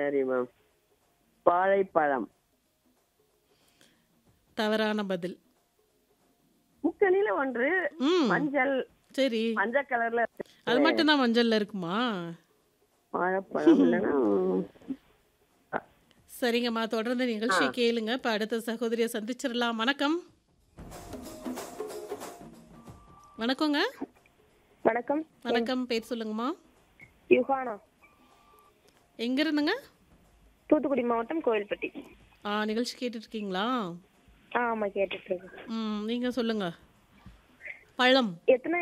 சரி மேம் வாழைப்பழம் தவறான பதில் முக்கணில ஒன்று ம் மஞ்சள் சரி மஞ்சள் கலர்ல இருக்கு. அது மட்டும் தான் மஞ்சள்ல இருக்குமா வாழைப்பழம் இல்லைன்னா சரிங்கம்மா தொடர்ந்து நிகழ்ச்சி கேளுங்க இப்ப அடுத்த சகோதரியை சந்திச்சிடலாம் வணக்கம் வணக்கங்க வணக்கம் வணக்கம் பேர் சொல்லுங்கம்மா யுகானா எங்க இருந்துங்க தூத்துக்குடி மாவட்டம் கோவில்பட்டி ஆ நிகழ்ச்சி கேட்டுட்டு இருக்கீங்களா ஆ ஆமா கேட்டுட்டு இருக்கேன் ம் நீங்க சொல்லுங்க பழம் எத்தனை